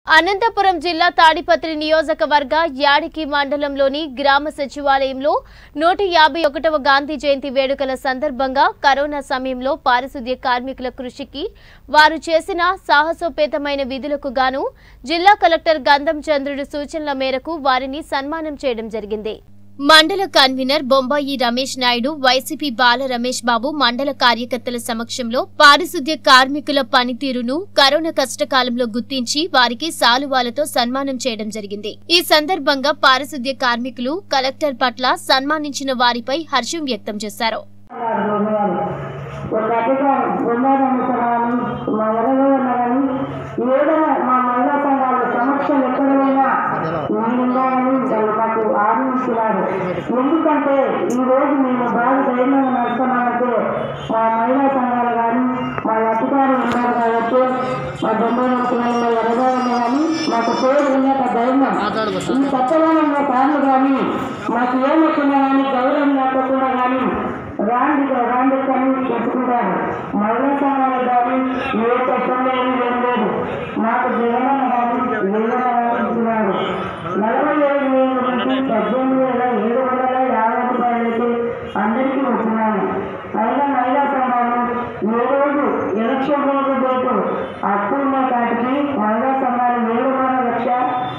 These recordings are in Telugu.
అనంతపురం జిల్లా తాడిపత్రి నియోజకవర్గ యాడికి మండలంలోని గ్రామ సచివాలయంలో నూట యాభై ఒకటవ గాంధీ జయంతి వేడుకల సందర్భంగా కరోనా సమయంలో పారిశుద్ధ్య కార్మికుల కృషికి వారు చేసిన సాహసోపేతమైన విధులకు గాను జిల్లా కలెక్టర్ గంధం చంద్రుడి సూచనల మేరకు వారిని సన్మానం చేయడం జరిగింది మండల కన్వీనర్ బొంబాయి రమేష్ నాయుడు వైసీపీ బాల రమేష్ బాబు మండల కార్యకర్తల సమక్షంలో పారిశుద్ధ్య కార్మికుల పనితీరును కరోనా కష్టకాలంలో గుర్తించి వారికి సాలువాలతో సన్మానం చేయడం జరిగింది ఈ సందర్భంగా పారిశుద్ధ్య కార్మికులు కలెక్టర్ పట్ల సన్మానించిన వారిపై హర్షం వ్యక్తం చేశారు ఒక అతిగా బృందాలను మా ఎరగైనా కానీ ఏదైనా మా మహిళా సంఘాల సమక్షం ఎక్కడైనా నేనున్నానని వాళ్ళు మాకు ఆనందిస్తున్నారు ఎందుకంటే ఈ రోజు మేము బాగా ధైర్యంగా నడుస్తున్నామంటే మా మహిళా సంఘాలు కానీ మా అధికారులు ఉన్నారు కాబట్టి మా బొమ్మల పిల్లలు ఎరగాలని కానీ మాకు పేరు వినేక ధైర్యం ఈ కొత్తదనంలో కాదు కానీ మాకు ఏమొచ్చినా కానీ గౌరవం లేకపోకుండా కానీ రాండి రాండి కానీ చెప్పుకుంటారు మహిళా సంఘాలు కానీ ఏ కష్టం లేదు ఏం లేదు మాకు జగన్ కానీ నిలబడుతున్నారు నలభై ఏడు వేల నుంచి పద్దెనిమిది వేల ఏడు వందల యాభై రూపాయలకి అందరికీ వచ్చినాయి అయినా మహిళా సంఘాలు ఏ రోజు ఎలక్షన్ రోజు రేపు అప్పు ఉన్న కాటికి మహిళా సంఘాలు ఏడున్నర లక్ష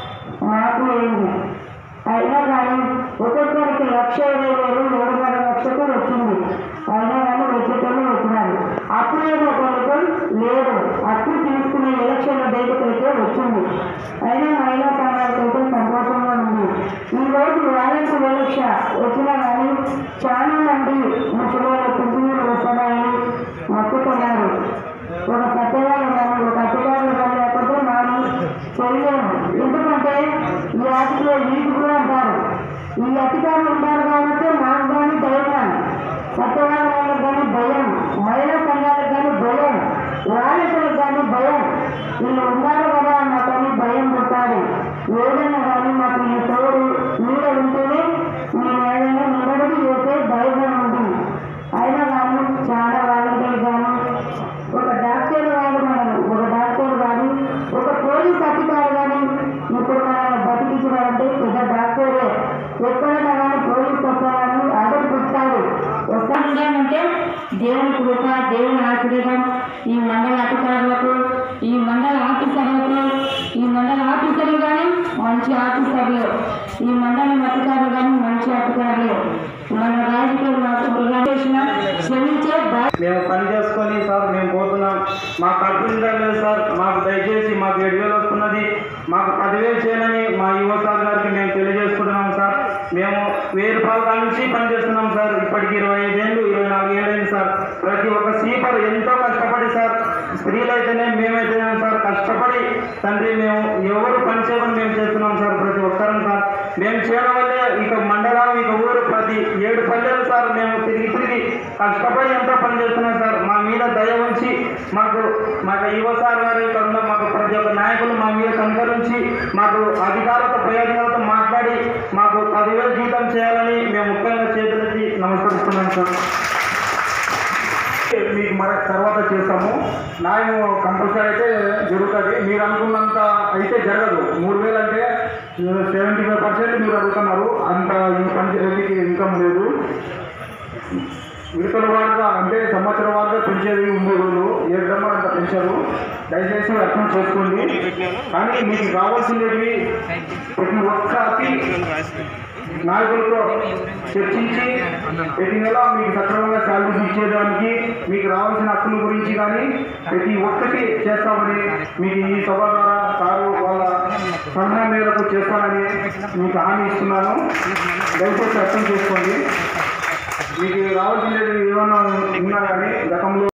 మాకు లేదు అయినా కానీ ఒక్కొక్కరికి లక్ష ఇరవై వేలు ఏడున్నర లక్షకు వచ్చింది అయినా కానీ వచ్చేటోళ్ళు వచ్చినారు అప్పుడే ఒకరికి లేదు అప్పుడు తీసుకునే ఎలక్షన్ డేట్కి అయితే వచ్చింది అయినా మహిళా సంఘాలకైతే సంతోషంగా ఉంది ఈ రోజు వాలంటీ వివక్ష వచ్చినా కానీ చాలా మంది ముసలి పింఛన్లు వస్తున్నాయని మొక్కుతున్నారు ఒక సత్యవాళ్ళు కానీ ఒక అధికారులు కానీ లేకపోతే మనం చేయలేము ఎందుకంటే ఈ ఆటలో వీటి కూడా అంటారు ఈ అధికారులు ఉంటారు కాబట్టి మాకు కానీ ధైర్యం సత్యవాళ్ళ వాళ్ళకి కానీ భయం మహిళా సంఘాలకు కానీ భయం వారసులకు కానీ భయం వీళ్ళు ఉన్నారు కదా మాకని భయం పుట్టాలి ఏదైనా కానీ మాకు ఈ తోడు నీడ ఉంటేనే మేము ఏదైనా నిలబడి చేసే ధైర్యం ఉంది అయినా కానీ చాలా వాలంటీర్ కానీ ఒక డాక్టర్ కానీ మనం ఒక డాక్టర్ కానీ ఒక పోలీస్ అధికారి కానీ ఇప్పుడు మనం బతికించడాలంటే పెద్ద డాక్టరే ఎక్కడైనా కానీ పోలీస్ వస్తారని అదే పుట్టాడు వస్తామంటే దేవుని కృప దేవుని ఆశీర్వాదం ఈ మండల అధికారులకు ఈ మండల ఆఫీసర్లకు ఈ మండల ఆఫీసర్లు కానీ మంచి ఆఫీసర్లు ఈ మండలం అధికారులు కానీ మంచి అధికారులు మన రాజకీయ చేసిన శ్రమించే బా మేము పని చేసుకొని సార్ మేము పోతున్నాం మాకు కల్పించడం లేదు సార్ మాకు దయచేసి మాకు ఏడు వేలు వస్తున్నది మాకు పదివేలు చేయనని మా యువ సార్ గారికి మేము తెలియజేసుకుంటున్నాం సార్ మేము వెయ్యి రూపాయల కాడ నుంచి పని చేస్తున్నాం సార్ ఇప్పటికి ఇరవై ఐదేళ్ళు ఇరవై నాలుగు ఏళ్ళైంది సార్ ప్రతి ఒక్క స్లీపర్ ఎంతో కష్టపడి సార్ స్త్రీలు అయితేనే మేమైతేనే సార్ కష్టపడి తండ్రి మేము ఎవరు పని చేయమని మేము చేస్తున్నాం సార్ ప్రతి ఒక్కరం సార్ మేము చేయడం వల్లే ఇక మండలం ఇక ఊరు ప్రతి ఏడు పల్లెలు సార్ మేము తిరిగి తిరిగి కష్టపడి ఎంతో పని చేస్తున్నాం సార్ మా మీద దయ ఉంచి మాకు మాకు యువ సార్ గారు ఇక్కడ ఉన్న మాకు ప్రతి ఒక్క నాయకులు మా మీద కనుకరించి మాకు అధికారులతో ప్రయోజనాలతో మాట్లాడి మాకు పదివేలు జీతం చేయాలని మేము ముఖ్యంగా చేతులెత్తి నమస్కరిస్తున్నాం సార్ మీకు మరి తర్వాత చేస్తాము న్యాయం కంపల్సరీ అయితే జరుగుతుంది మీరు అనుకున్నంత అయితే జరగదు మూడు వేలు అంటే సెవెంటీ ఫైవ్ పర్సెంట్ మీరు అడుగుతున్నారు అంత ఈ పంచాయతీకి ఇన్కమ్ లేదు విడతల వారుగా అంటే సంవత్సరం వారుగా పెంచేది ఉండే రోజులు ఏ విధంగా అంత పెంచరు దయచేసి అర్థం చేసుకోండి కానీ మీకు కావాల్సినవి ప్రతి ఒక్కటి నాయకులతో చర్చించి ప్రతి నెల మీకు సక్రమంగా శాలరీస్ ఇచ్చేదానికి మీకు రావాల్సిన హక్కుల గురించి కానీ ప్రతి ఒక్కటి చేస్తామని మీకు ఈ సభ ద్వారా సారు వాళ్ళ సలహా మేరకు చేస్తానని మీకు హామీ ఇస్తున్నాను దయచేసి అర్థం చేసుకోండి మీకు రావాల్సినవి ఏమన్నా ఉన్నా కానీ గతంలో